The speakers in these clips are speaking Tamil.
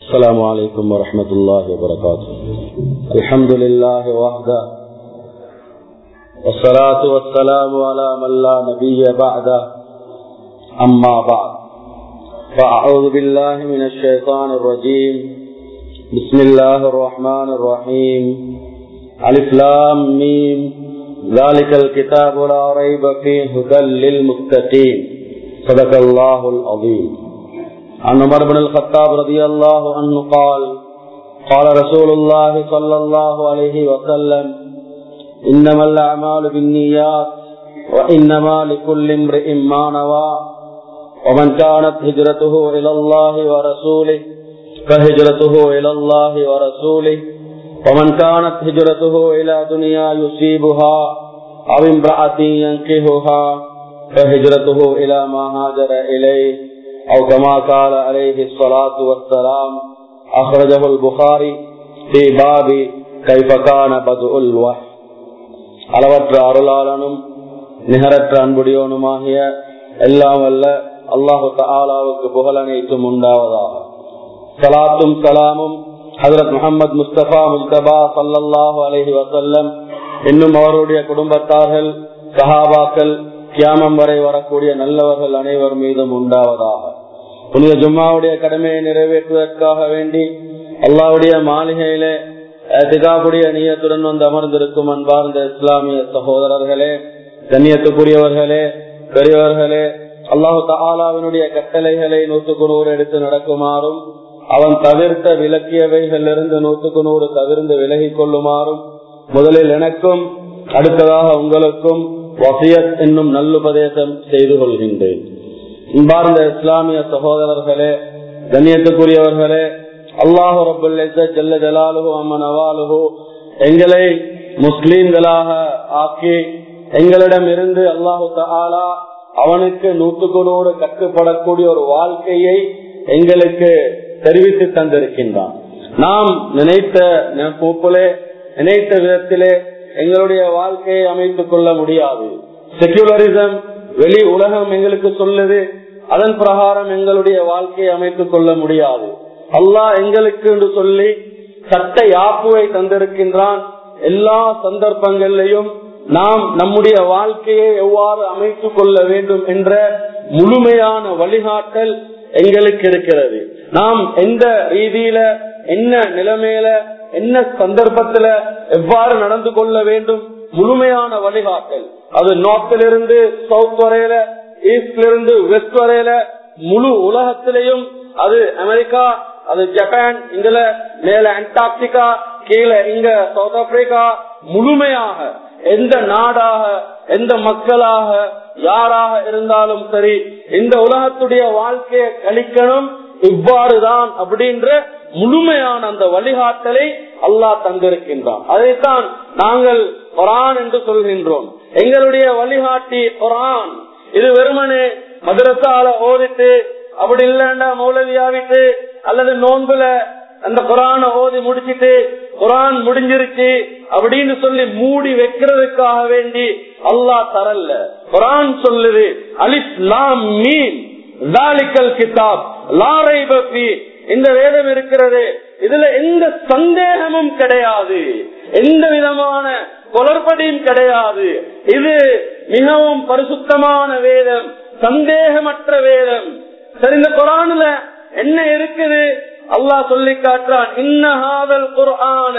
السلام عليكم ورحمة الله وبركاته الحمد لله وحده والصلاة والسلام على من لا نبي بعده أما بعد فأعوذ بالله من الشيطان الرجيم بسم الله الرحمن الرحيم ألف لام ميم ذلك الكتاب لا ريب فيه هدى للمتقين صدق الله العظيم عن عمر بن الخطاب رضي الله عنه قال قال رسول الله صلى الله عليه وسلم إنما الأعمال بالنيات وإنما لكل امرئ ما نوى ومن كانت هجرته إلى الله ورسوله فهجرته إلى الله ورسوله ومن كانت هجرته إلى دنيا يصيبها أو امرأة ينكهها فهجرته إلى ما هاجر إليه أو كما قال عليه الصلاة والسلام أخرجه البخاري في باب كيف كان بدء الوحي அளவற்ற அருளாளனும் நிகரற்ற அன்புடையோனுமாகிய எல்லாம் வல்ல அல்லாஹு தாலாவுக்கு புகழ் அனைத்தும் உண்டாவதாக சலாத்தும் சலாமும் ஹசரத் முகமது முஸ்தபா முஸ்தபா சல்லாஹு அலஹி வசல்லம் இன்னும் அவருடைய குடும்பத்தார்கள் சஹாபாக்கள் கியாமம் வரை வரக்கூடிய நல்லவர்கள் அனைவர் மீதும் உண்டாவதாக புனித ஜும்மாவுடைய கடமையை நிறைவேற்றுவதற்காக வேண்டி அல்லாவுடைய மாளிகையிலே திகாவுடைய நீயத்துடன் வந்து அமர்ந்திருக்கும் அன்பார்ந்த இஸ்லாமிய சகோதரர்களே கண்ணியத்துக்குரியவர்களே பெரியவர்களே அல்லாஹு தாலாவினுடைய கட்டளைகளை நூற்றுக்கு நூறு எடுத்து நடக்குமாறும் அவன் தவிர்த்த விலக்கியவைகள் இருந்து நூற்றுக்கு நூறு தவிர்ந்து விலகிக் கொள்ளுமாறும் முதலில் எனக்கும் அடுத்ததாக உங்களுக்கும் வசியத் என்னும் நல்லுபதேசம் செய்து கொள்கின்றேன் இன்பார்ந்த இஸ்லாமிய சகோதரர்களே கண்ணியத்துக்குரியவர்களே அல்லாஹு ரபுல் ஜல்ல ஜலாலுஹு அம்மன் அவாலுஹு எங்களை முஸ்லீம்களாக ஆக்கி எங்களிடம் இருந்து அல்லாஹு தாலா அவனுக்கு நூற்றுக்கு நூறு கட்டுப்படக்கூடிய ஒரு வாழ்க்கையை எங்களுக்கு தெரிவித்து தந்திருக்கின்றான் நாம் நினைத்த போப்பிலே நினைத்த விதத்திலே எங்களுடைய வாழ்க்கையை அமைத்துக் கொள்ள முடியாது செக்யூலரிசம் வெளி உலகம் எங்களுக்கு சொல்லுது அதன் பிரகாரம் எங்களுடைய வாழ்க்கையை அமைத்துக் கொள்ள முடியாது அல்லாஹ் எங்களுக்கு என்று சொல்லி சட்ட யாப்புவை தந்திருக்கின்றான் எல்லா சந்தர்ப்பங்களிலையும் நாம் நம்முடைய வாழ்க்கையை எவ்வாறு அமைத்துக் கொள்ள வேண்டும் என்ற முழுமையான வழிகாட்டல் எங்களுக்கு இருக்கிறது நாம் எந்த ரீதியில என்ன நிலைமையில என்ன சந்தர்ப்பத்துல எவ்வாறு நடந்து கொள்ள வேண்டும் முழுமையான வழிகாட்டல் அது நார்த்திலிருந்து சவுத் வரையில ஈஸ்ட்ல இருந்து வெஸ்ட் வரையில முழு உலகத்திலையும் அது அமெரிக்கா அது ஜப்பான் இதுல மேல அண்டார்டிகா கீழே இங்க சவுத் ஆப்பிரிக்கா முழுமையாக எந்த நாடாக எந்த மக்களாக யாராக இருந்தாலும் சரி இந்த உலகத்துடைய வாழ்க்கையை கழிக்கணும் இவ்வாறுதான் அப்படின்ற முழுமையான அந்த வழிகாட்டலை அல்லாஹ் தந்திருக்கின்றான் அதைத்தான் நாங்கள் குரான் என்று சொல்கின்றோம் எங்களுடைய வழிகாட்டி குரான் இது வெறுமனே மதுரசால ஓதிட்டு அப்படி இல்லண்டா மௌலவியாவிட்டு அல்லது நோன்புல அந்த குரான ஓதி முடிச்சிட்டு குரான் முடிஞ்சிருச்சு அப்படின்னு சொல்லி மூடி வைக்கிறதுக்காக வேண்டி அல்லாஹ் தரல குரான் சொல்லுது அலிஸ் லாம் மீன் கிதாப் லாரை பப்பி இந்த வேதம் இருக்கிறது இதுல எந்த சந்தேகமும் கிடையாது எந்த விதமான குளறுபடியும் கிடையாது இது மிகவும் பரிசுத்தமான வேதம் சந்தேகமற்ற வேதம் சரி இந்த குரான்ல என்ன இருக்குது அல்லாஹ் சொல்லி காட்டுறான் இன்னஹாதல் குர்ஆன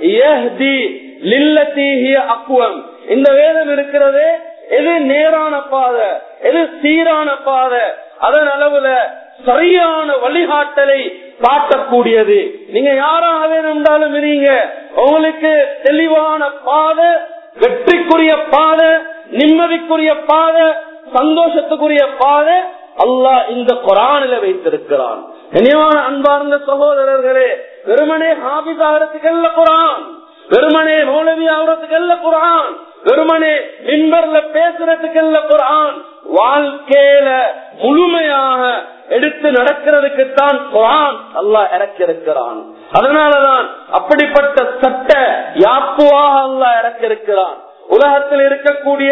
அக்குவம் இந்த வேதம் இருக்கிறது எது நேரான பாதை எது சீரான பாதை அதன் அளவுல சரியான வழிகாட்டலை காட்டக்கூடியது நீங்க யாராக வேணும்னாலும் இருங்க உங்களுக்கு தெளிவான பாதை வெற்றிக்குரிய பாதை நிம்மதிக்குரிய பாதை சந்தோஷத்துக்குரிய பாதை அல்லாஹ் இந்த குரானில வைத்திருக்கிறான் இனிவான அன்பார்ந்த சகோதரர்களே வெறுமனே ஹாபிஸ் ஆகிறதுக்கல்ல குரான் வெறுமனே மௌலவி ஆகிறதுக்கல்ல குரான் வெறுமனே மின்பர்ல பேசுறதுக்கல்ல குரான் வாழ்க்கையில முழுமையாக எடுத்து நடக்கிறதுக்குத்தான் குரான் அல்லாஹ் இறக்கிருக்கிறான் அதனாலதான் அப்படிப்பட்ட சட்ட யாப்புவாக அல்லாஹ் இறக்கிருக்கிறான் உலகத்தில் இருக்கக்கூடிய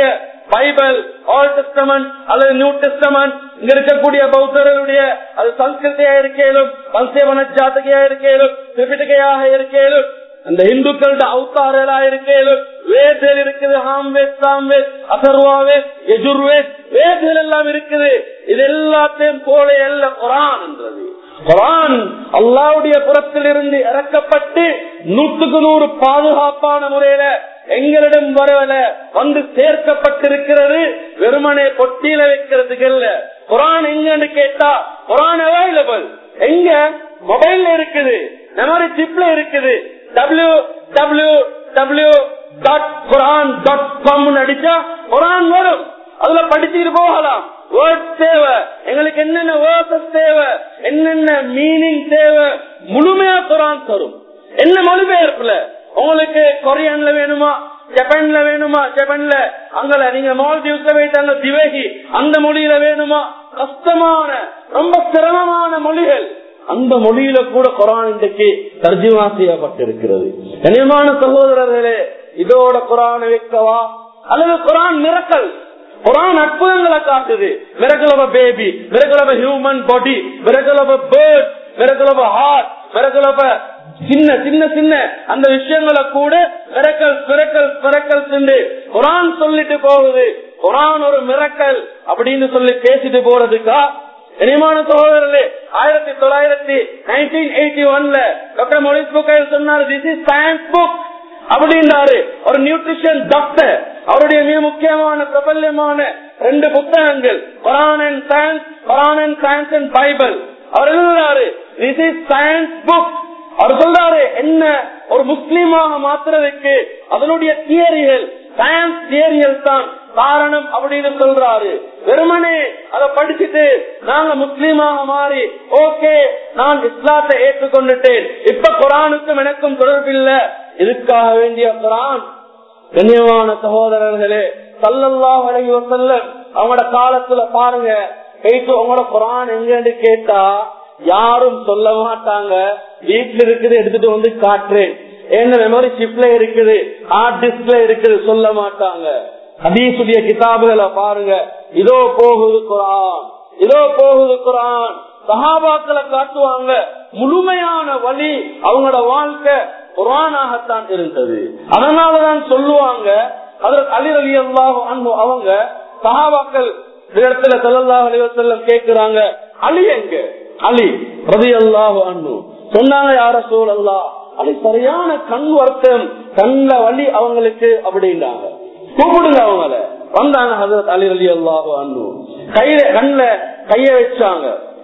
பைபிள் ஆல் டெஸ்டமெண்ட் அல்லது நியூ டெஸ்டமெண்ட் இங்க இருக்கக்கூடிய பௌத்தர்களுடைய அது சம்ஸ்கிருதியா இருக்கேலும் பல்சேவன ஜாத்தகையா இருக்கேலும் திரிபிட்டகையாக இருக்கேலும் அந்த இந்துக்களோட அவதாரலா இருக்கேலும் வேதல் இருக்குது ஹாம்வேத் சாம்வேத் அசர்வாவேத் எஜுர்வேத் வேதல் எல்லாம் இருக்குது இது எல்லாத்தையும் போல அல்ல குரான் என்றது குரான் அல்லாவுடைய புறத்திலிருந்து இறக்கப்பட்டு நூற்றுக்கு நூறு பாதுகாப்பான முறையில எங்களிடம் வரல வந்து சேர்க்கப்பட்டிருக்கிறது வெறுமனே பொட்டியில வைக்கிறதுக்கு இல்ல குரான் எங்கன்னு கேட்டா குரான் அவைலபிள் எங்க மொபைல்ல இருக்குது மெமரி சிப்ல இருக்குது W W W dot Quran dot com அடிச்சா குரான் வரும் அதுல படிச்சுட்டு போகலாம் வேர்ட்ஸ் தேவை எங்களுக்கு என்னென்ன வேர்சஸ் தேவை என்னென்ன மீனிங் தேவை முழுமையா குரான் தரும் என்ன மொழிபெயர்ப்புல உங்களுக்கு கொரியன்ல வேணுமா ஜப்பான்ல வேணுமா ஜப்பான்ல அங்கல நீங்க மால்தீவ்ஸ்ல போயிட்டு அங்க திவேகி அந்த மொழியில வேணுமா கஷ்டமான ரொம்ப சிரமமான மொழிகள் அந்த மொழியில கூட குரான் இன்றைக்கு தர்ஜிமா செய்யப்பட்டிருக்கிறது கனியமான சகோதரர்களே இதோட குரான் வைக்கவா அல்லது குரான் மிரக்கல் குரான் அற்புதங்களை காட்டுது miracle of baby miracle of human body miracle of bird miracle of heart miracle of சின்ன சின்ன சின்ன அந்த விஷயங்களை கூட மிரக்கல் பிறக்கல் பிறக்கல் சென்று குரான் சொல்லிட்டு போகுது குரான் ஒரு மிரக்கல் அப்படின்னு சொல்லி பேசிட்டு போறதுக்கா இனிமான சகோதரர்களே ஆயிரத்தி தொள்ளாயிரத்தி நைன்டீன் எயிட்டி ஒன்ல டாக்டர் மொழிஸ் புக்கையில் சொன்னார் திஸ் இஸ் சயின்ஸ் புக் அப்படின்றாரு ஒரு நியூட்ரிஷன் டாக்டர் அவருடைய மிக முக்கியமான பிரபல்யமான ரெண்டு புத்தகங்கள் Quran and science Quran and science and Bible அவர் எழுதுறாரு திஸ் இஸ் சயின்ஸ் புக் அவர் சொல்றாரு என்ன ஒரு முஸ்லீமாக மாத்துறதுக்கு அதனுடைய தியரிகள் சயின்ஸ் தியரிகள் தான் காரணம் அப்படின்னு சொல்றாரு வெறுமனே அதை படிச்சுட்டு நாங்க முஸ்லீமாக மாறி ஓகே நான் இஸ்லாத்தை ஏற்றுக்கொண்டுட்டேன் இப்ப குரானுக்கும் எனக்கும் தொடர்பில்லை இதுக்காக வேண்டிய குரான் கண்ணியமான சகோதரர்களே சல்லல்லா வழங்கி வசல்லம் அவங்களோட காலத்துல பாருங்க போயிட்டு உங்களோட குரான் எங்கன்னு கேட்டா யாரும் சொல்ல மாட்டாங்க வீட்டுல இருக்குது எடுத்துட்டு வந்து காட்டுறேன் என்ன மெமரி சிப்ல இருக்குது ஹார்ட் டிஸ்க்ல இருக்குது சொல்ல மாட்டாங்க ஹதீசுடைய கிதாபுகளை பாருங்க இதோ போகுது குரான் இதோ போகுது குரான் சஹாபாக்களை காட்டுவாங்க முழுமையான வழி அவங்களோட வாழ்க்கை குரானாகத்தான் இருந்தது அதனாலதான் சொல்லுவாங்க அதற்கு அலி அலி அல்லாஹ் அவங்க சஹாபாக்கள் இடத்துல செல்லல்லா அலிவசல்லம் கேட்கிறாங்க அலி எங்க அலி ரதி அல்லாஹு அண்ணு சொன்னாங்க யார சூழல்லா அது சரியான கண் வருத்தம் கண்ல வலி அவங்களுக்கு அப்படின்னாங்க கூப்பிடுங்க அவங்கள வந்தாங்க ஹசரத் அலி அலி அல்லாஹு அண்ணு கையில கண்ல கைய வச்சாங்க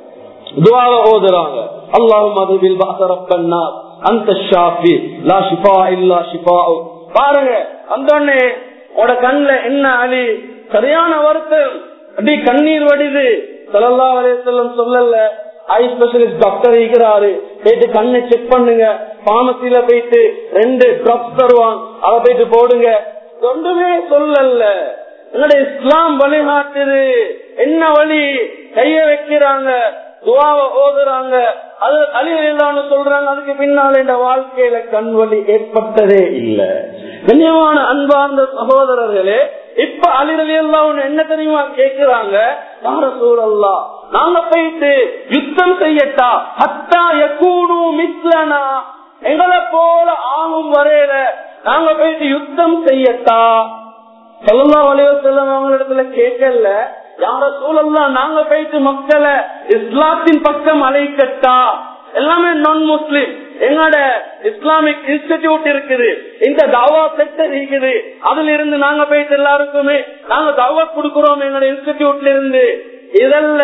துவாவை ஓதுறாங்க அல்லாஹும் அதுவில் பாசரப்பன்னா அந்த ஷாஃபி லா ஷிஃபா இல்லா ஷிஃபா பாருங்க அந்த உட கண்ல என்ன அலி சரியான வருத்தம் அப்படி கண்ணீர் வடிது சலல்லா அலையம் சொல்லல ஐ ஸ்பெஷலிஸ்ட் டாக்டர் இருக்கிறாரு போயிட்டு கண்ணை செக் பண்ணுங்க பாமசில போயிட்டு ரெண்டு ட்ரப்ஸ் தருவான் அதை போயிட்டு போடுங்க ஒன்றுமே சொல்லல என்னோட இஸ்லாம் வழிகாட்டுது என்ன வழி கைய வைக்கிறாங்க துவாவை ஓதுறாங்க அது அழியில்லான்னு சொல்றாங்க அதுக்கு பின்னால இந்த வாழ்க்கையில கண் வலி ஏற்பட்டதே இல்ல கண்ணியமான அன்பார்ந்த சகோதரர்களே இப்ப அலிரலி எல்லாம் என்ன தெரியுமா கேக்குறாங்க யார சூழல்லா நாங்க போயிட்டு யுத்தம் செய்யட்டா ஹத்தா எக்கூனு மிஸ்லனா எங்களை போல ஆகும் வரையில நாங்க போயிட்டு யுத்தம் செய்யட்டா சொல்லா வலிவ செல்லம் அவங்க இடத்துல கேட்கல யார சூழல்லாம் நாங்க போயிட்டு மக்களை இஸ்லாத்தின் பக்கம் அழைக்கட்டா எல்லாமே நான் முஸ்லிம் எங்களோட இஸ்லாமிக் இன்ஸ்டிடியூட் இருக்குது இந்த தாவா செக்டர் இருக்குது அதுல இருந்து நாங்க போயிட்டு எல்லாருக்குமே நாங்க தாவா கொடுக்கிறோம் எங்களோட இன்ஸ்டிடியூட்ல இருந்து இதல்ல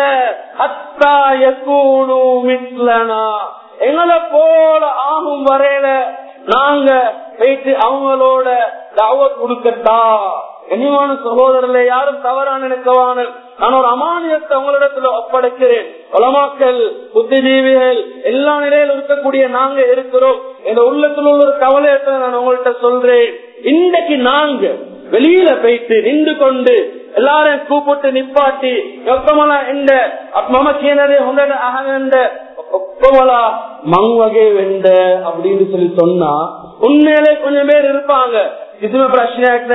ஹத்தா யக்கூனு மிஸ்லனா எங்களை போல ஆகும் வரையில நாங்க போயிட்டு அவங்களோட தாவத் கொடுக்கட்டா கனிவான சகோதரர்ல யாரும் தவறா நினைக்கவான நான் ஒரு அமானியத்தை உங்களிடத்துல ஒப்படைக்கிறேன் உலமாக்கள் புத்திஜீவிகள் எல்லா நிலையிலும் இருக்கக்கூடிய நாங்க இருக்கிறோம் எங்க உள்ளத்துல உள்ள ஒரு கவலையத்தை நான் உங்கள்கிட்ட சொல்றேன் இன்றைக்கு நாங்க வெளியில போயிட்டு நின்று கொண்டு எல்லாரையும் கூப்பிட்டு நிப்பாட்டி ஒப்பமலா இந்த மம கீனரே ஹொண்டட அகண்ட ஒப்பமலா மங்வகை வெண்ட அப்படின்னு சொல்லி சொன்னா உண்மையிலே கொஞ்சம் பேர் இருப்பாங்க இதுமே பிரச்சனை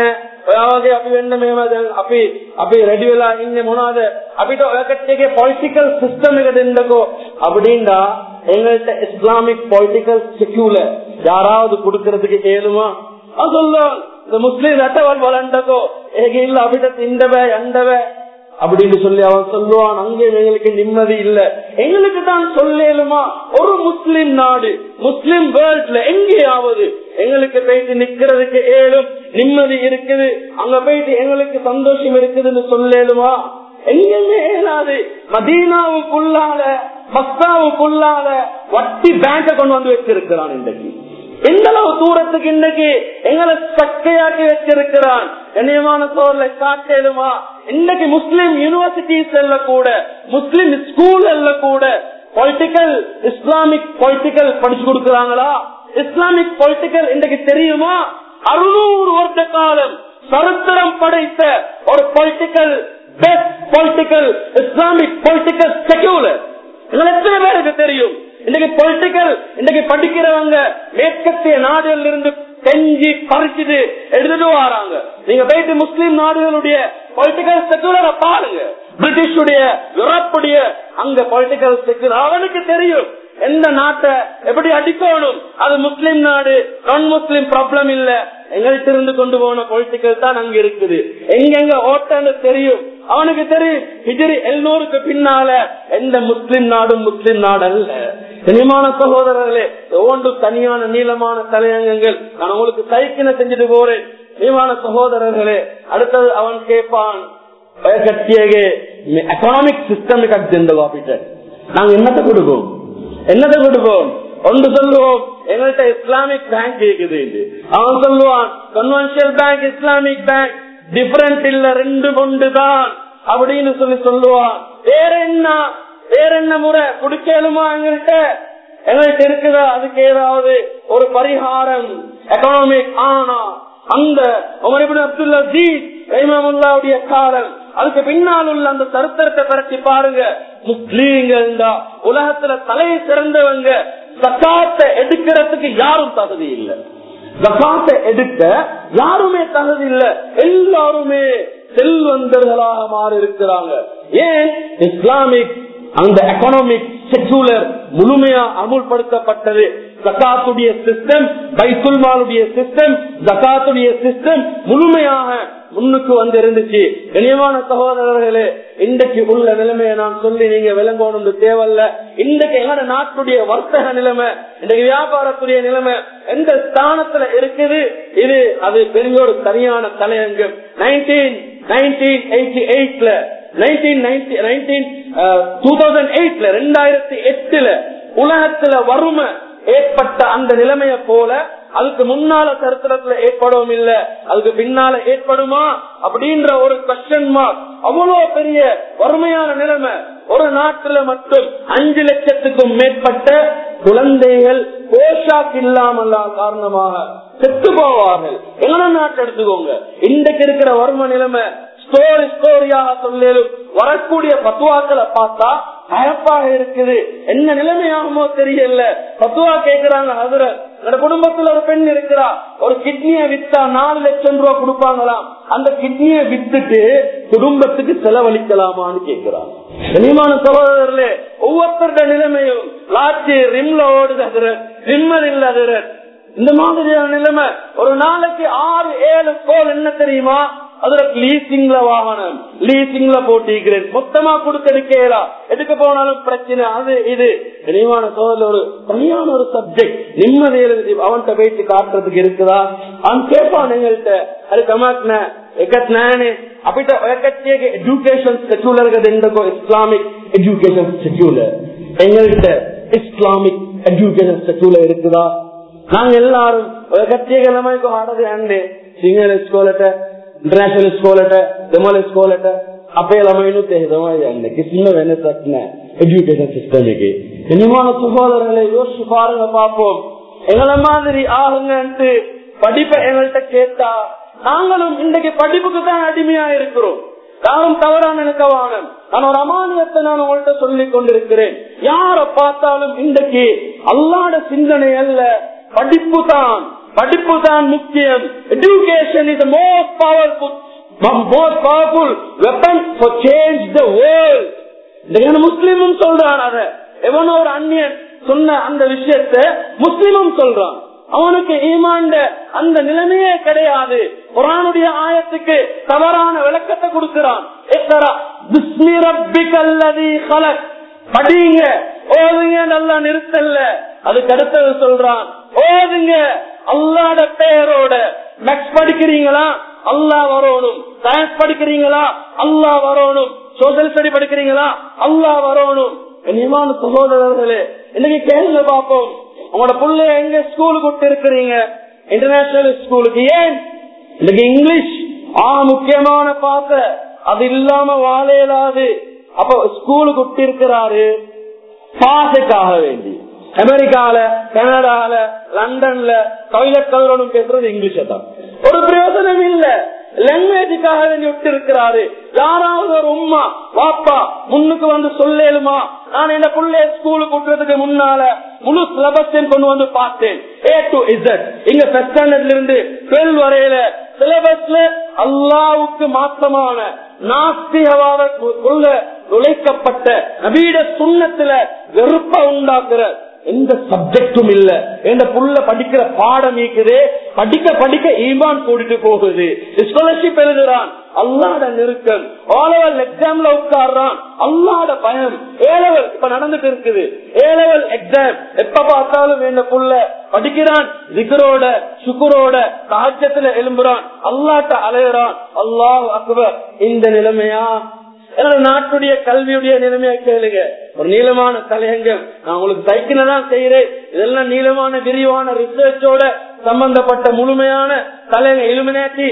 ඔයාගේ අපි වෙන්න මෙහෙම දැන් අපි අපි රෙඩි වෙලා ඉන්නේ මොනවද අපිට ඔය කට්ටියගේ පොලිටිකල් සිස්ටම් එක දෙන්නකෝ அப்படின்னா எங்கள்கிட்ட இஸ்லாமிக் பொலிட்டிக்கல் செக்யூலர் யாராவது கொடுக்கறதுக்கு ஏழுமா அது சொல்லுவான் இந்த முஸ்லீம் ரட்டவல் வளர்ந்ததோ ஏக இல்ல அபிட திண்டவ எண்டவ அப்படின்னு சொல்லி அவன் சொல்லுவான் அங்கே எங்களுக்கு நிம்மதி இல்ல எங்களுக்கு தான் சொல்லேலுமா ஒரு முஸ்லிம் நாடு முஸ்லிம் வேர்ல்ட்ல எங்கேயாவது எங்களுக்கு போயிட்டு நிக்கிறதுக்கு ஏழும் நிம்மதி இருக்குது அங்க போயிட்டு எங்களுக்கு சந்தோஷம் இருக்குதுன்னு சொல்லேலுமா எங்கேயுமே ஏலாது மதீனாவுக்குள்ளால மஸ்தாவுக்குள்ளால வட்டி பேங்க கொண்டு வந்து வச்சிருக்கிறான் இன்றைக்கு எந்த அளவு தூரத்துக்கு இன்னைக்கு எங்களை சக்கையாக்கி வச்சிருக்கிறான் கண்ணியமான சோர்ல காட்டேலுமா இன்னைக்கு முஸ்லிம் யூனிவர்சிட்டிஸ் கூட முஸ்லிம் ஸ்கூல் கூட பொலிட்டிக்கல் இஸ்லாமிக் பொலிட்டிக்கல் படிச்சு கொடுக்கறாங்களா இஸ்லாமிக் பொலிட்டிக்கல் இன்றைக்கு தெரியுமா அறுநூறு வருட காலம் சரித்திரம் படைத்த ஒரு political best political Islamic political secular இதுல எத்தனை பேருக்கு தெரியும் இன்னைக்கு பொலிட்டிக்கல் இன்னைக்கு படிக்கிறவங்க மேற்கத்திய நாடுகள் இருந்து செஞ்சு பறிச்சுட்டு எடுத்துட்டு வராங்க நீங்க போயிட்டு முஸ்லிம் நாடுகளுடைய பொலிட்டிக்கல் செக்யூலரை பாருங்க பிரிட்டிஷுடைய யூரோப்புடைய அங்க பொலிட்டிக்கல் செக்யூலர் அவனுக்கு தெரியும் எந்த நாட்டை எப்படி அடிக்கணும் அது முஸ்லிம் நாடு நான் முஸ்லிம் ப்ராப்ளம் இல்ல எங்கள்கிட்ட இருந்து கொண்டு போன பொலிட்டிக்கல் தான் அங்க இருக்குது எங்கெங்க ஓட்டன்னு தெரியும் அவனுக்கு தெரியும் ஹிஜரி எழுநூறுக்கு பின்னால எந்த முஸ்லிம் நாடும் முஸ்லிம் நாடு அல்ல இனிமான சகோதரர்களே ஒவ்வொன்றும் தனியான நீளமான தலையங்கங்கள் நான் உங்களுக்கு சைக்கிளை செஞ்சுட்டு போறேன் இனிமான சகோதரர்களே அடுத்தது அவன் கேட்பான் எக்கனாமிக் சிஸ்டம் கட்டிட்டு நாங்க என்னத்தை கொடுப்போம் என்னத்தை கொடுப்போம் ஒன்று சொல்லுவோம் எங்கள்கிட்ட இஸ்லாமிக் பேங்க் இருக்குது அவன் சொல்லுவான் conventional bank Islamic bank different இல்ல ரெண்டு கொண்டு தான் அப்படின்னு சொல்லி சொல்லுவான் வேற என்ன வேற என்ன முறை குடிக்கலுமா எங்கள்கிட்ட எங்கள்கிட்ட இருக்குதா அதுக்கு ஏதாவது ஒரு பரிகாரம் எக்கனாமிக் ஆனா அந்த அப்துல்லா ஜீத் ரஹிமமுல்லாவுடைய காலம் அதுக்கு பின்னால் உள்ள அந்த சரித்திரத்தை பரட்டி பாருங்க முஸ்லீம்கள் உலகத்துல தலையை சிறந்தவங்க சக்காத்தை எடுக்கிறதுக்கு யாரும் தகுதி இல்லை ஜக்காத்தை எடுக்க யாருமே தகுதி இல்ல எல்லாருமே செல்வந்தர்களாக மாறி இருக்கிறாங்க ஏன் இஸ்லாமிக் அந்த எக்கனாமிக் செக்யூலர் முழுமையா அமுல்படுத்தப்பட்டது ஜக்காத்துடைய சிஸ்டம் பைசுல்மாலுடைய சிஸ்டம் ஜக்காத்துடைய சிஸ்டம் முழுமையாக முன்னுக்கு வந்து இருந்துச்சு கனியமான சகோதரர்களே இன்றைக்கு உள்ள நிலைமையை நான் சொல்லி நீங்க விளங்கணும் தேவையில்ல இன்றைக்கு எங்கட நாட்டுடைய வர்த்தக நிலைமை இன்றைக்கு வியாபாரத்துடைய நிலைமை எந்த ஸ்தானத்துல இருக்குது இது அது பெரிய ஒரு தனியான தலையங்கம் நைன்டீன் நைன்டீன் எயிட்டி எயிட்ல ரெண்டாயிரத்தி எட்டுல உலகத்துல வறுமை ஏற்பட்ட அந்த நிலைமைய போல அதுக்கு முன்னால சரித்திரத்துல ஏற்படவும் இல்ல அதுக்கு பின்னால ஏற்படுமா அப்படின்ற ஒரு கொஸ்டின் மார்க் அவ்வளவு பெரிய வறுமையான நிலைமை ஒரு நாட்டுல மட்டும் அஞ்சு லட்சத்துக்கும் மேற்பட்ட குழந்தைகள் போஷாக் இல்லாமல் காரணமாக செத்து போவார்கள் எங்கன நாட்டு எடுத்துக்கோங்க இன்றைக்கு இருக்கிற வறுமை நிலைமை ஸ்டோரி ஸ்டோரியாக சொல்லும் வரக்கூடிய பத்துவாக்களை பார்த்தா பயப்பாக இருக்குது என்ன நிலைமையாகுமோ தெரியல பத்துவா கேக்குறாங்க அதுல என்னோட குடும்பத்துல ஒரு பெண் இருக்கிறா ஒரு கிட்னிய வித்தா நாலு லட்சம் ரூபாய் கொடுப்பாங்களாம் அந்த கிட்னிய வித்துட்டு குடும்பத்துக்கு செலவழிக்கலாமான்னு கேக்குறாங்க கனிமான சகோதரர்களே ஒவ்வொருத்தருட நிலைமையும் லாட்சி ரிம்ல ஓடுது அதுர ரிம்மல் இல்ல அதுர இந்த மாதிரியான நிலைமை ஒரு நாளைக்கு ஆறு ஏழு கோல் என்ன தெரியுமா அதுல லீசிங்ல வாகனம் லீசிங்ல போட்டிக்கிறேன் மொத்தமா கொடுக்க எடுக்கலா எடுக்க போனாலும் பிரச்சனை அது இது நினைவான சோதரில் ஒரு தனியான ஒரு சப்ஜெக்ட் நிம்மதியில அவன்கிட்ட போயிட்டு காட்டுறதுக்கு இருக்குதா அவன் கேட்பான் எங்கள்கிட்ட அது கமாக்ன එකත් නෑනේ අපිට ඔය කට්ටියගේ එඩියුකේෂන් සෙකියුලර් එක දෙන්නකෝ ඉස්ලාමික් එඩියුකේෂන් සෙකියුලර් எங்கள்கிட்ட இஸ்லாமிக் எஜுகேஷன் செக்யூலர் இருக்குதா நாங்க எல்லாரும் ඔය කට්ටියගේ ළමයි කොහාටද යන්නේ සිංහල ඉස්කෝලේට ඉන්ටර්නැෂනල් ඉස්කෝලේට දෙමළ ඉස්කෝලේට අපේ ළමයිනුත් එහෙ තමයි යන්නේ කිසිම වෙනසක් නැහැ எஜுகேஷன் சிஸ்டம் එකේ இனிமான சகோதரர்களை யோசிச்சு பாருங்க பாப்போம் எங்களை மாதிரி ஆகுங்கன்ட்டு படிப்பை எங்கள்கிட்ட கேட்டா நாங்களும் இன்றைக்கு படிப்புக்கு தான் அடிமையா இருக்கிறோம் யாரும் தவறான நினைக்கவானம் நான் ஒரு அமானியத்தை நான் உங்கள்கிட்ட சொல்லிக் கொண்டிருக்கிறேன் யார பார்த்தாலும் இன்றைக்கு அல்லாட சிந்தனை அல்ல படிப்பு தான் படிப்பு தான் முக்கியம் education is most powerful most powerful weapon for change the world இந்த முஸ்லீமும் சொல்றான் அத எவனோ ஒரு அந்நியன் சொன்ன அந்த விஷயத்த முஸ்லிமும் சொல்றான் அவனுக்கு ஈமாண்ட அந்த நிலைமையே கிடையாது குரானுடைய ஆயத்துக்கு தவறான விளக்கத்தை கொடுக்கிறான் எத்தரா பிஸ்மி ரப்பிக்கல்லதி கலக் படிங்க ஓதுங்க நல்லா நிறுத்தல்ல அதுக்கு அடுத்தது சொல்றான் ஓதுங்க அல்லாட பெயரோட மேக்ஸ் படிக்கிறீங்களா அல்லா வரணும் சயின்ஸ் படிக்கிறீங்களா அல்லா வரணும் சோசியல் ஸ்டடி படிக்கிறீங்களா அல்லா வரணும் கண்ணியமான சகோதரர்களே இன்னைக்கு கேள்வி பார்ப்போம் உங்களோட பிள்ளைய எங்க ஸ்கூலுக்கு விட்டு இருக்கிறீங்க இன்டர்நேஷனல் ஸ்கூலுக்கு ஏன் இன்னைக்கு இங்கிலீஷ் ஆ முக்கியமான பாச அது இல்லாம வாழ இயலாது அப்ப ஸ்கூலுக்கு விட்டு இருக்கிறாரு பாசைக்காக வேண்டி அமெரிக்கால கனடால லண்டன்ல டாய்லெட் கலரணும் பேசுறது இங்கிலீஷ தான் ஒரு பிரயோஜனம் இல்ல லாங்குவேஜுக்காக வேண்டி விட்டு இருக்கிறாரு யாராவது ஒரு உமா வாப்பா முன்னுக்கு வந்து சொல்லேலுமா நான் இந்த பிள்ளைய ஸ்கூலுக்கு விட்டுறதுக்கு முன்னால முழு சிலபஸையும் கொண்டு வந்து பார்த்தேன் ஏ டு இசட் இங்க ஃபர்ஸ்ட் ஸ்டாண்டர்ட்ல இருந்து டுவெல் வரையில சிலபஸ்ல அல்லாவுக்கு மாற்றமான நாஸ்திகவாத கொள்ள நுழைக்கப்பட்ட நவீன சுண்ணத்துல வெறுப்ப உண்டாக்குற எந்த சப்ஜெக்டும் இல்ல எந்த புள்ள படிக்கிற பாடம் இருக்குதே படிக்க படிக்க ஈமான் கூட்டிட்டு போகுது ஸ்காலர்ஷிப் எழுதுறான் அல்லாட நெருக்கம் ஓலவல் எக்ஸாம்ல உட்கார்றான் அல்லாட பயம் ஏலவல் இப்ப நடந்துட்டு இருக்குது ஏலவல் எக்ஸாம் எப்ப பார்த்தாலும் என்ன புள்ள படிக்கிறான் திகரோட சுக்குரோட சாஜத்துல எழும்புறான் அல்லாட்ட அலையிறான் அல்லாஹ் அக்பர் இந்த நிலைமையா என்னோட நாட்டுடைய கல்வியுடைய நிலைமையா கேளுங்க ஒரு நீளமான தலையங்கம் நான் உங்களுக்கு சைக்கிள தான் செய்யறேன் இதெல்லாம் நீளமான விரிவான ரிசர்ச்சோட சம்பந்தப்பட்ட முழுமையான தலைங்க இலுமினாட்டி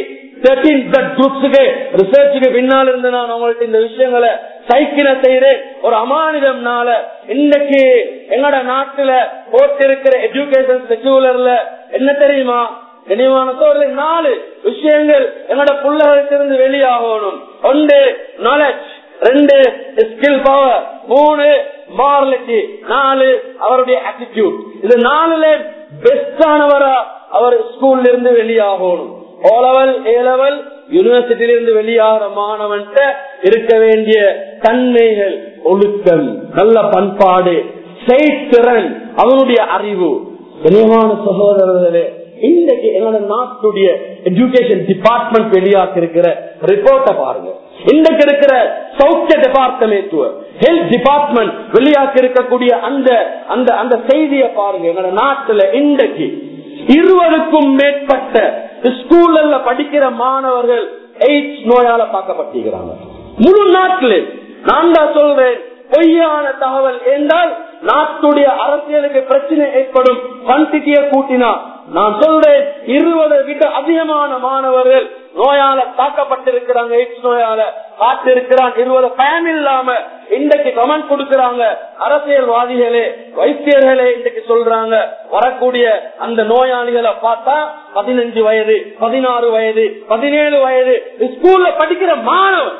ரிசர்ச்சுக்கு பின்னால் இருந்து நான் உங்கள்ட்ட இந்த விஷயங்களை சைக்கிள செய்யறேன் ஒரு அமானிதம்னால இன்னைக்கு எங்கட நாட்டுல போட்டிருக்கிற எஜுகேஷன் செக்யூலர்ல என்ன தெரியுமா கனிவானத்தோர்ல நாலு விஷயங்கள் என்னோட பிள்ளைகளுக்கு வெளியாகணும் ஒன்று நாலேஜ் ரெண்டு ஸ்கில் பவர் மூணு மாரலிட்டி நாலு அவருடைய ஆட்டிடியூட் இது நாலுல பெஸ்டானவரா அவர் ஸ்கூல்ல இருந்து வெளியாகணும் ஓ லெவல் ஏ லெவல் யூனிவர்சிட்டியில இருந்து வெளியாகிற மாணவன்கிட்ட இருக்க வேண்டிய தன்மைகள் ஒழுக்கம் நல்ல பண்பாடு செய்திறன் அவனுடைய அறிவு கனியமான சகோதரர்களே இன்றைக்கு எங்களோட நாட்டுடைய எஜுகேஷன் டிபார்ட்மெண்ட் வெளியாக்கி இருக்கிற ரிப்போர்ட்டை பாருங்க இன்றைக்கு இருக்கிற சௌக்கிய டிபார்ட்மெண்ட் ஹெல்த் டிபார்ட்மெண்ட் வெளியாக்கி இருக்கக்கூடிய அந்த அந்த அந்த செய்தியை பாருங்க எங்களோட நாட்டுல இன்றைக்கு இருபதுக்கும் மேற்பட்ட ஸ்கூல்ல படிக்கிற மாணவர்கள் எய்ட்ஸ் நோயால பார்க்கப்பட்டிருக்கிறாங்க முழு நாட்டிலே நான் தான் சொல்றேன் பொய்யான தகவல் என்றால் நாட்டுடைய அரசியலுக்கு பிரச்சனை ஏற்படும் குவான்டிட்டியை கூட்டினா நான் சொல்றேன் இருபதை விட அதிகமான மாணவர்கள் நோயால தாக்கப்பட்டிருக்கிறாங்க எய்ட்ஸ் நோயால காத்திருக்கிறான் இருபது பயன் இல்லாம இன்றைக்கு கமெண்ட் கொடுக்கிறாங்க அரசியல்வாதிகளே வைத்தியர்களே இன்றைக்கு சொல்றாங்க வரக்கூடிய அந்த நோயாளிகளை பார்த்தா பதினஞ்சு வயது பதினாறு வயது பதினேழு வயது ஸ்கூல்ல படிக்கிற மாணவன்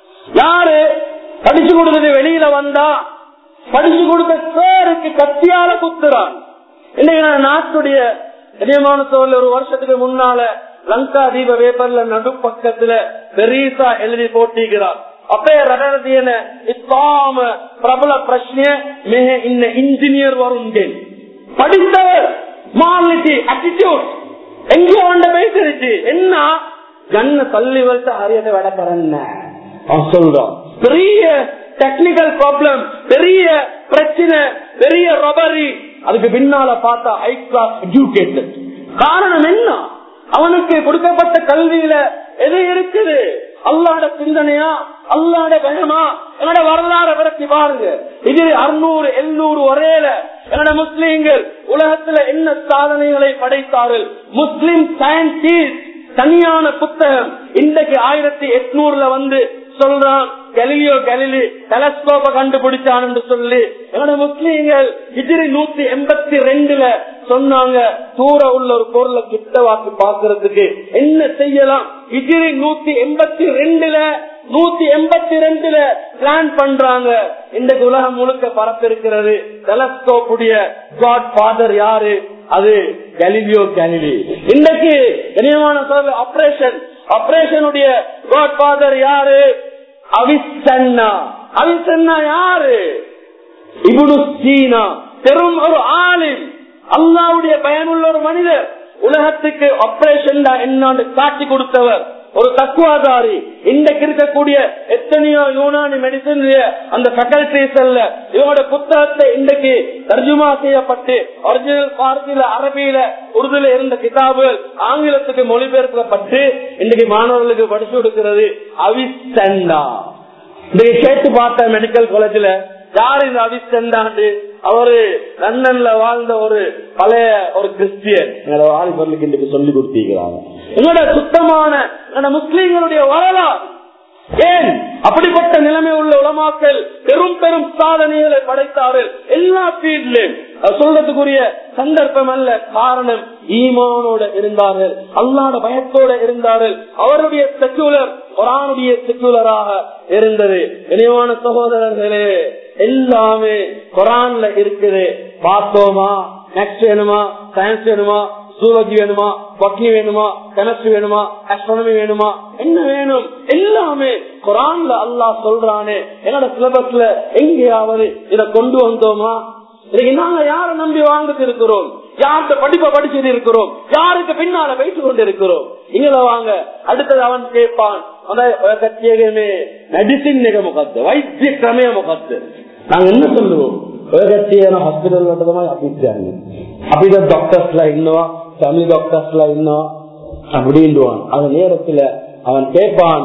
யாரு படிச்சு கொடுத்தது வெளியில வந்தா படிச்சு கொடுத்த சேருக்கு கத்தியால குத்துறான் இன்னைக்கு நான் நாட்டுடைய கனியமான சோழ ஒரு வருஷத்துக்கு முன்னால லங்கா தீப பேப்பர்ல நடு பக்கத்துல பெரியசா எழுதி போட்டிக்கிறார் அப்பே ரடனதியன இஸ்லாம பிரபல பிரச்சனை மிக இந்த இன்ஜினியர் வரும் படித்தவர் மாலிட்டி அட்டிடியூட் எங்கோ ஒன்ற பேசிருச்சு என்ன ஜன்ன தள்ளி வளர்த்து ஹரியத்தை விடக்கிறேன் அவன் சொல்றான் பெரிய டெக்னிக்கல் ப்ராப்ளம் பெரிய பிரச்சனை பெரிய ரொபரி அதுக்கு பின்னால பார்த்தா ஹை கிளாஸ் எஜுகேட்டட் காரணம் என்ன அவனுக்கு கொடுக்கப்பட்ட கல்வியில எது இருக்குது அல்லாட சிந்தனையா அல்லாட பயமா என்னோட வரலாறு விரட்டி பாருங்க இது அறுநூறு எழுநூறு வரையில என்னோட முஸ்லீம்கள் உலகத்துல என்ன சாதனைகளை படைத்தார்கள் முஸ்லிம் சயின்டிஸ்ட் தனியான புத்தகம் இன்றைக்கு ஆயிரத்தி எட்நூறுல வந்து சொல்றான் கலிலியோ கலிலி டெலஸ்கோப்ப கண்டுபிடிச்சான் என்று சொல்லி என்னோட முஸ்லீம்கள் இதிரி நூத்தி எண்பத்தி ரெண்டுல சொன்னாங்க தூர உள்ள ஒரு பொருளை கிட்டவாக்கி பாக்குறதுக்கு என்ன செய்யலாம் இதிரி நூத்தி எண்பத்தி ரெண்டுல நூத்தி எண்பத்தி ரெண்டுல பிளான் பண்றாங்க இந்த உலகம் முழுக்க பரப்பிருக்கிறது டெலஸ்கோப்புடைய காட் ஃபாதர் யாரு அது கலிலியோ கலிலி இன்றைக்கு கனியமான ஆபரேஷன் ஆபரேஷனுடைய காட் ஃபாதர் யாரு அவிசன்னா அவிசன்னா யாரு இபுடு சீனா பெரும் ஒரு ஆளின் அல்லாவுடைய பயனுள்ள ஒரு மனிதர் உலகத்துக்கு ஆபரேஷன் என்னன்னு காட்டி கொடுத்தவர் ஒரு தக்குவாதாரி இன்றைக்கு இருக்கக்கூடிய எத்தனையோ யூனானி மெடிசன் அந்த ஃபேக்கல்டிஸ் அல்ல இவங்களோட புத்தகத்தை இன்றைக்கு தர்ஜுமா செய்யப்பட்டு ஒரிஜினல் பார்த்தில அரபியில உருதுல இருந்த கிதாபுகள் ஆங்கிலத்துக்கு மொழிபெயர்க்கப்பட்டு இன்றைக்கு மாணவர்களுக்கு படிச்சு கொடுக்கிறது அவிசண்டா இன்றைக்கு கேட்டு பார்த்த மெடிக்கல் காலேஜ்ல யார் இந்த அவிசண்டாண்டு அவரு லண்டன்ல வாழ்ந்த ஒரு பழைய ஒரு கிறிஸ்டியன் எங்களோட வாலிபர்களுக்கு இன்றைக்கு சொல்லி கொடுத்திருக்கிறாங்க எங்களோட சுத்தமான எங்களோட முஸ்லீம்களுடைய வரலாறு ஏன் அப்படிப்பட்ட நிலைமை உள்ள உலமாக்கள் பெரும் பெரும் சாதனைகளை படைத்தார்கள் எல்லா ஃபீல்ட்லயும் சொல்றதுக்குரிய சந்தர்ப்பம் அல்ல காரணம் ஈமானோட இருந்தார்கள் அல்லாட பயத்தோட இருந்தார்கள் அவருடைய செக்குலர் குரானுடைய செக்குலராக இருந்தது இனிவான சகோதரர்களே எல்லாமே குரான்ல இருக்குது பார்த்தோமா நெக்ஸ்ட் வேணுமா சயின்ஸ் வேணுமா ஜூலஜி வேணுமா பக்னி வேணுமா கெமிஸ்ட்ரி வேணுமா அஸ்ட்ரானமி வேணுமா என்ன வேணும் எல்லாமே குரான்ல அல்லாஹ் சொல்றானே என்னோட சிலபஸ்ல எங்கேயாவது இத கொண்டு வந்தோமா இன்னைக்கு நாங்க யார நம்பி வாங்கிட்டு இருக்கிறோம் யார்கிட்ட படிப்பை படிச்சுட்டு இருக்கிறோம் யாருக்கு பின்னால வைத்து கொண்டு இருக்கிறோம் இங்கள வாங்க அடுத்தது அவன் கேட்பான் மெடிசின் நிக முகத்து வைத்திய கிரமய முகத்து நாங்க என்ன சொல்லுவோம் ஹாஸ்பிட்டல் அப்பிச்சாங்க அப்படிதான் டாக்டர்ஸ்ல இன்னும் ஃபேமிலி டாக்டர்ஸ்ல இன்னும் அப்படின்டுவான் அந்த நேரத்துல அவன் கேட்பான்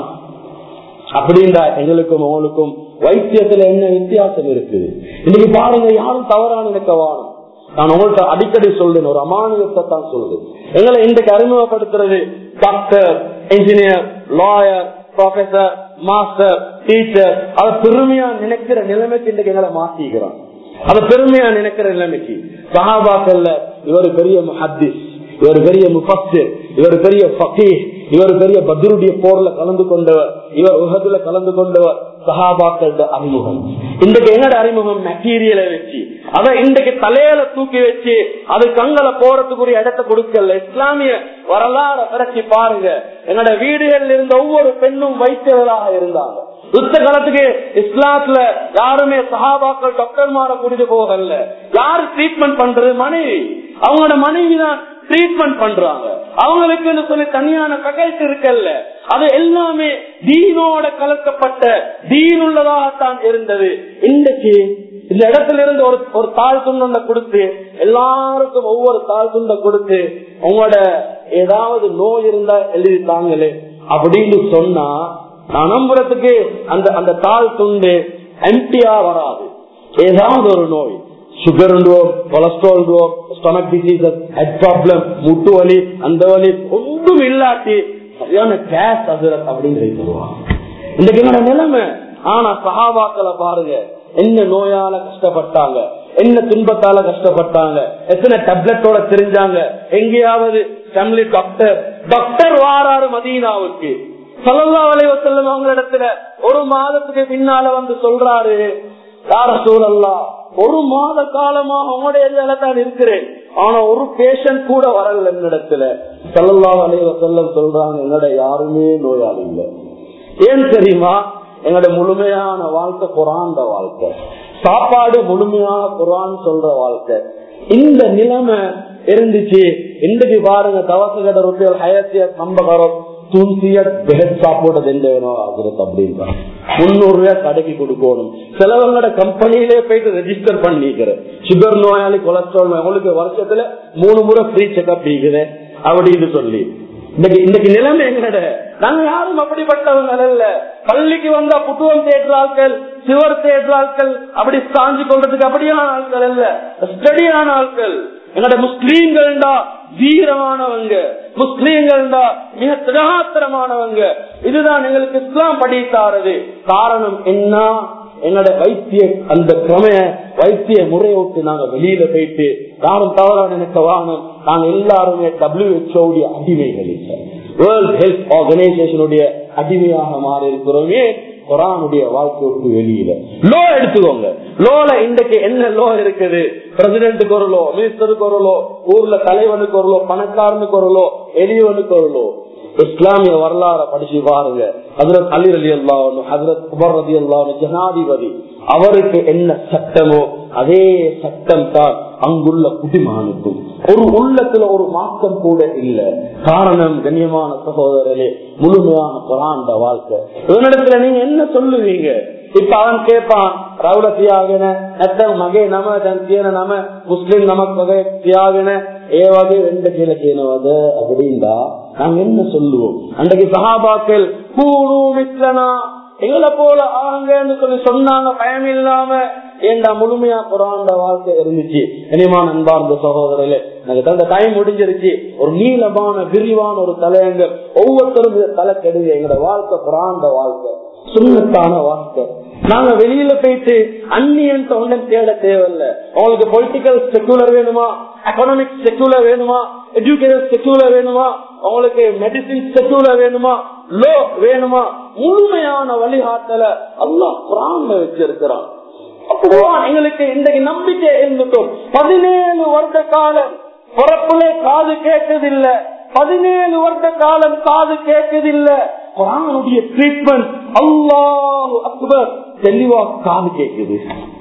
அப்படின்றா எங்களுக்கும் அவங்களுக்கும் வைத்தியத்துல என்ன வித்தியாசம் இருக்குது இன்னைக்கு பாருங்க யாரும் தவறான நினைக்க வாணும் நான் உங்கள்கிட்ட அடிக்கடி சொல்றேன் ஒரு அமானுகத்தை தான் சொல்றேன் எங்களை இன்றைக்கு அறிமுகப்படுத்துறது doctor engineer lawyer professor master teacher அதை பெருமையா நினைக்கிற நிலைமைக்கு இன்றைக்கு எங்களை மாத்திக்கிறான் அதை பெருமையா நினைக்கிற நிலைமைக்கு சஹாபாக்கள்ல இவர் பெரிய முஹத்திஸ் இவர் பெரிய முஃபஸ்ஸிர் இவர் பெரிய ஃபகீஹ் இவர் பெரிய பத்ருடைய போர்ல கலந்து கொண்டவர் இவர் உலகத்துல கலந்து கொண்டவர் சஹாபாக்களோட அறிமுகம் இன்றைக்கு என்னோட அறிமுகம் மெட்டீரியலை வச்சு அத இன்றைக்கு தலையில தூக்கி வச்சு அது கங்கல போறதுக்குரிய இடத்தை கொடுக்கல இஸ்லாமிய வரலாறு பிறச்சி பாருங்க என்னோட வீடுகளில் இருந்த ஒவ்வொரு பெண்ணும் வைத்தியர்களாக இருந்தாங்க யுத்த காலத்துக்கு இஸ்லாத்துல யாருமே சஹாபாக்கள் டாக்டர் மாற கூட்டிட்டு போகல யாரு ட்ரீட்மெண்ட் பண்றது மனைவி அவங்களோட மனைவி தான் ட்ரீட்மெண்ட் பண்றாங்க அவங்களுக்கு சொல்லி தனியான ஃபேக்கல்டி இருக்கல்ல அது எல்லாமே தீனோட கலக்கப்பட்ட தீன் உள்ளதாகத்தான் இருந்தது இன்றைக்கு இந்த இடத்துல இருந்து ஒரு ஒரு தாழ் துண்டை கொடுத்து எல்லாருக்கும் ஒவ்வொரு தாழ் துண்டை கொடுத்து உங்களோட ஏதாவது நோய் இருந்தா எழுதி தாங்களே அப்படின்னு சொன்னா நான் நம்புறதுக்கு அந்த அந்த தாழ் துண்டு எம்டியா வராது ஏதாவது ஒரு நோய் sugar cholesterol stomach diseases head problem முட்டு வலி அந்த வலி ஒன்றும் இல்லாட்டி சரியான கேஸ் அசுரத் அப்படின்னு சொல்லி சொல்லுவாங்க இன்றைக்கு என்னோட நிலைமை ஆனா சகாபாக்களை பாருங்க என்ன நோயால கஷ்டப்பட்டாங்க என்ன துன்பத்தால கஷ்டப்பட்டாங்க எத்தனை டேப்லெட்டோட தெரிஞ்சாங்க எங்கேயாவது ஃபேமிலி டாக்டர் டாக்டர் வாராரு மதீனாவுக்கு சல்லா வலைவ செல்லும் அவங்க இடத்துல ஒரு மாதத்துக்கு பின்னால வந்து சொல்றாரு யார சூழல்லா ஒரு மாத காலமாக உங்களுடைய ஏரியால தான் இருக்கிறேன் ஆனா ஒரு பேஷண்ட் கூட வரல என்னிடத்துல சல்லல்லா வலைவ செல்லம் சொல்றாங்க என்னோட யாருமே நோயாளி இல்லை ஏன் தெரியுமா எங்களோட முழுமையான வாழ்க்கை குரான் வாழ்க்கை சாப்பாடு முழுமையான குரான் சொல்ற வாழ்க்கை இந்த நிலைமை இருந்துச்சு இன்றைக்கு பாருங்க தவசகட ருப்பியல் ஹயத்திய நம்பகரம் துன்சியட் பெஹத் சாப்பிடுறது எந்த வேணும் ஆகுறது அப்படின்னா முன்னூறு ரூபாய் கடைக்கு கொடுக்கணும் சிலவங்களோட கம்பெனியிலே போயிட்டு ரெஜிஸ்டர் பண்ணிக்கிறேன் சுகர் நோயாளி கொலஸ்ட்ரால் நோய் உங்களுக்கு வருஷத்துல மூணு முறை ஃப்ரீ செக்அப் பண்ணிக்கிறேன் அப்படின்னு சொல்லி இன்னைக்கு இன்னைக்கு நிலைமை எங்கட நாங்க யாரும் அப்படிப்பட்டவங்க அல்ல பள்ளிக்கு வந்தா புத்துவம் தேடுற ஆட்கள் சிவர் தேடுற ஆட்கள் அப்படி சாஞ்சு கொள்றதுக்கு அப்படியான ஆட்கள் அல்ல ஸ்டடியான ஆட்கள் எங்கட முஸ்லீம்கள்டா வீரமானவங்க முஸ்லீம்கள்டா மிக திரகாத்திரமானவங்க இதுதான் எங்களுக்கு இஸ்லாம் படித்தாரது காரணம் என்ன எங்களோட வைத்திய அந்த கிரமைய வைத்திய முறையை விட்டு நாங்க வெளியில போயிட்டு யாரும் தவறா நினைக்க வாணும் நாங்க எல்லாருமே டபிள்யூஹெச்ஓடைய அடிமைகள் வேர்ல்ட் ஹெல்த் ஆர்கனைசேஷனுடைய அடிமையாக மாறி இருக்கிறோமே குரானுடைய வாழ்க்கைக்கு வெளியில லோ எடுத்துக்கோங்க லோல இன்றைக்கு என்ன லோ இருக்குது பிரசிடென்ட்டுக்கு ஒரு லோ மினிஸ்டருக்கு ஒரு லோ ஊர்ல தலைவனுக்கு ஒரு லோ பணக்காரனுக்கு ஒரு லோ எளியவனுக்கு ஒரு லோ இஸ்லாமிய வரலாற படிச்சு பாருங்க ஹசரத் அலி அலி அல்லாஹ் ஹசரத் குபர் ரதி அல்லாஹ் ஜனாதிபதி அவருக்கு என்ன சட்டமோ அதே சட்டம் தான் அங்குள்ள குடிமகனுக்கும் ஒரு உள்ளத்துல ஒரு மாற்றம் கூட இல்ல காரணம் கண்ணியமான சகோதரரே முழுமையான குரான் வாழ்க்கை இவனிடத்துல நீங்க என்ன சொல்லுவீங்க இப்ப அவன் கேட்பான் ரவுல தியாகின நெத்த மகே நம தந்தியன நம முஸ்லிம் நமக்கு வகை தியாகின ஏவாது ரெண்டு கீழே செய்யணுவது அப்படின்னா நாங்க என்ன சொல்லுவோம் அன்றைக்கு சகாபாக்கள் கூணு மித்லனா எங்களை போல ஆங்கன்னு சொல்லி சொன்னாங்க பயம் இல்லாம ஏண்டா முழுமையா குரான் வாழ்க்கை இருந்துச்சு இனிமான அன்பார்ந்த சகோதரர்களே எனக்கு அந்த டைம் முடிஞ்சிருச்சு ஒரு நீளமான விரிவான ஒரு தலையங்கம் ஒவ்வொருத்தரும் இதை தலை கெடுங்க எங்களோட வாழ்க்கை குரான் வாழ்க்கை சுண்ணத்தான வாழ்க்கை நாங்க வெளியில போயிட்டு அந்நியன் ஒன்றும் தேட தேவையில்ல உங்களுக்கு பொலிட்டிக்கல் செக்குலர் வேணுமா எக்கனாமிக் செக்குலர் வேணுமா எஜுகேஷன் செக்குலர் வேணுமா உங்களுக்கு மெடிசின் செக்குலர் வேணுமா லோ வேணுமா முழுமையான வழிகாட்டல அல்லாஹ் குரான்ல வச்சிருக்கிறான் அப்போதான் எங்களுக்கு இன்றைக்கு நம்பிக்கை இருந்துட்டோம் பதினேழு வருட காலம் பிறப்புல காது கேட்கதில்ல பதினேழு வருட காலம் காது கேட்கதில்ல குரானுடைய ட்ரீட்மெண்ட் அல்லாஹ் அக்பர் தெளிவா காது கேட்குது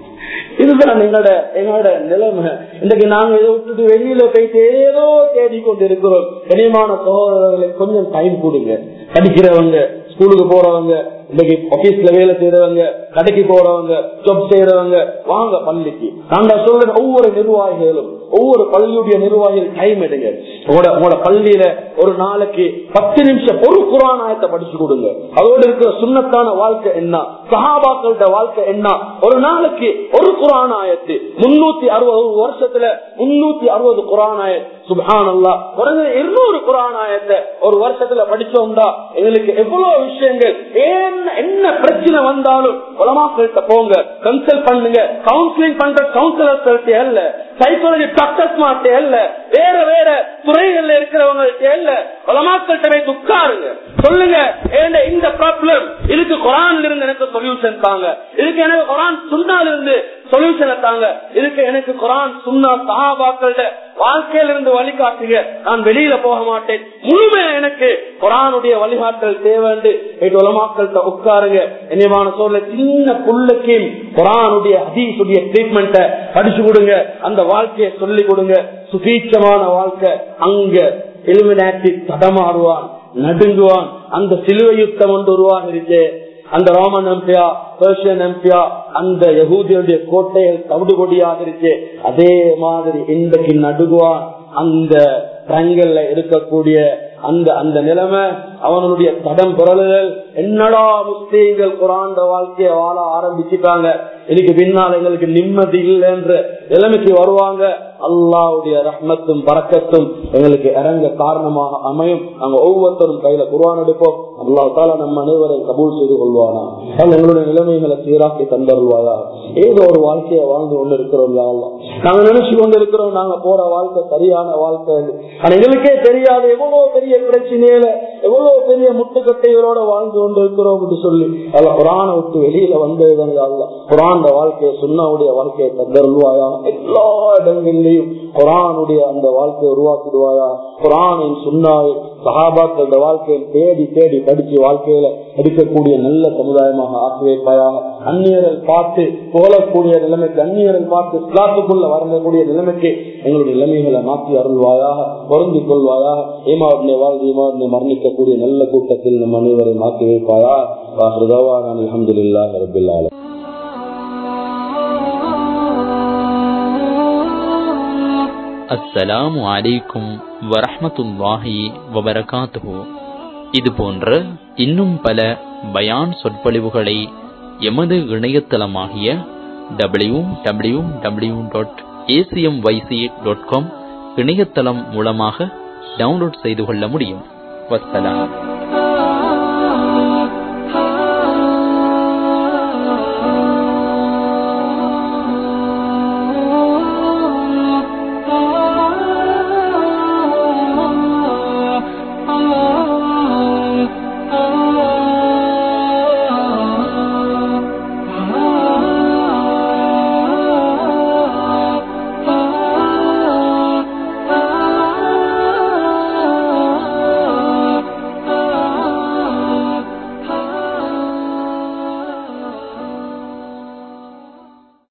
இதுதான் எங்களோட எங்களோட நிலைமை இன்னைக்கு நாங்க இதை விட்டுட்டு வெளியில போயிட்டு ஏதோ தேடிக்கொண்டு இருக்கிறோம் கனியமான சகோதரர்களை கொஞ்சம் டைம் கொடுங்க படிக்கிறவங்க ஸ்கூலுக்கு போறவங்க இன்னைக்கு ஆபீஸ்ல வேலை செய்யறவங்க கடைக்கு போறவங்க ஜப் செய்யறவங்க வாங்க பள்ளிக்கு நாங்க சொல்ற ஒவ்வொரு நிர்வாகிகளும் ஒவ்வொரு பள்ளியுடைய நிர்வாகிகள் டைம் எடுங்க உங்களோட பள்ளியில ஒரு நாளைக்கு பத்து நிமிஷம் ஒரு குரானாயத்தை படிச்சு கொடுங்க அதோட இருக்கிற சுண்ணத்தான வாழ்க்கை என்ன சஹாபாக்கள்ட வாழ்க்கை என்ன ஒரு நாளைக்கு ஒரு குரானாயத்து முன்னூத்தி அறுபது வருஷத்துல முன்னூத்தி அறுபது குரானாயத் சுபான் அல்லா குறைஞ்ச இருநூறு குரானாயத்தை ஒரு வருஷத்துல படிச்சோம்டா எங்களுக்கு எவ்வளவு விஷயங்கள் ஏன் என்ன பிரச்சனை வந்தாலும் உலமாக்கள்கிட்ட போங்க கன்சல்ட் பண்ணுங்க கவுன்சிலிங் பண்ற கவுன்சிலர் அல்ல சைக்காலஜி டாக்டர்ஸ் மாட்டே அல்ல வேற வேற துறைகள்ல இருக்கிறவங்கள்ட்ட அல்ல உலமாக்கள்கிட்ட போய் உட்காருங்க சொல்லுங்க ஏண்ட இந்த ப்ராப்ளம் இதுக்கு குரான்ல இருந்து எனக்கு சொல்யூஷன் தாங்க இதுக்கு எனக்கு குரான் சுண்ணால இருந்து சொல்யூஷனை தாங்க இதுக்கு எனக்கு குரான் சுண்ணா சஹாபாக்கள்ட வாழ்க்கையில இருந்து வழிகாட்டுங்க நான் வெளியில போக மாட்டேன் முழுமையா எனக்கு குரானுடைய வழிகாட்டல் தேவைண்டு உலமாக்கள்கிட்ட உட்காருங்க என்னமான சொல்ல சின்ன புள்ளைக்கு குரானுடைய அதீசுடைய ட்ரீட்மெண்ட்டை படிச்சு கொடுங்க அந்த வாழ்க்கையை சொல்லி கொடுங்க சுபீட்சமான வாழ்க்கை அங்க எலுமினாட்டி தடமாறுவான் நடுங்குவான் அந்த சிலுவை யுத்தம் ஒன்று உருவாகிருச்சு அந்த ரோமன் எம்பியா பெர்ஷியன் எம்பியா அந்த யகூதியுடைய கோட்டைகள் தவிடுபொடியாக இருக்கு அதே மாதிரி இன்றைக்கு நடுகுவான் அந்த ரங்கல்ல இருக்கக்கூடிய அந்த அந்த நிலைமை அவனுடைய தடம் பிறலுதல் என்னடா முஸ்லீம்கள் குராண்ட வாழ்க்கைய வாழ ஆரம்பிச்சுட்டாங்க இன்னைக்கு பின்னால் எங்களுக்கு நிம்மதி இல்லைன்ற நிலைமைக்கு வருவாங்க அல்லாவுடைய ரஹ்மத்தும் பறக்கத்தும் எங்களுக்கு இறங்க காரணமாக அமையும் நாங்க ஒவ்வொருத்தரும் கையில குரான் எடுப்போம் அல்லா தால நம்ம அனைவரும் கபூல் செய்து கொள்வானா எங்களுடைய நிலைமைகளை சீராக்கி தந்தருவாயா ஏதோ ஒரு வாழ்க்கையை வாழ்ந்து கொண்டு இருக்கிறோம் யாரெல்லாம் நாங்க நினைச்சு கொண்டு இருக்கிறோம் நாங்க போற வாழ்க்கை சரியான வாழ்க்கை ஆனா எங்களுக்கே தெரியாது எவ்வளவு பெரிய பிரச்சனையில எவ்வளவு பெரிய முட்டுக்கட்டைகளோட வாழ்ந்து கொண்டு இருக்கிறோம் என்று சொல்லி அல்ல குரான விட்டு வெளியில வந்ததுதான் அல்ல குரான் வாழ்க்கையை சுண்ணாவுடைய வாழ்க்கையை தந்தருவாயா எல்லா இடங்களிலையும் குரானுடைய அந்த வாழ்க்கையை உருவாக்கிடுவாயா குரானின் சுண்ணாவை சகாபாக்களோட வாழ்க்கையை தேடி தேடி படிச்சு வாழ்க்கையில எடுக்கக்கூடிய நல்ல சமுதாயமாக ஆக்கி வைப்பாயா அந்நியர்கள் பார்த்து போலக்கூடிய நிலைமைக்கு அந்நியர்கள் பார்த்து இஸ்லாத்துக்குள்ள வரக்கூடிய நிலைமைக்கு எங்களுடைய நிலைமைகளை மாற்றி அருள்வாயாக பொருந்தி கொள்வாயாக ஏமாவுடைய வாழ்க்கை ஏமாவுடைய மரணிக்கக்கூடிய நல்ல கூட்டத்தில் நம் அனைவரை மாற்றி வைப்பாயா நான் அலமதுல்லா ரபில்லால அஸ்ஸலாமு அலைக்கும் வரஹமத்துல்லாஹி வபரகாத்துஹு இது போன்ற இன்னும் பல பயான் சொற்பொழிவுகளை எமது இணையதளமாகிய W W W dot ACM YC dot com இணையதளம் மூலமாக டவுன்லோட் செய்து கொள்ள முடியும் வசலாம்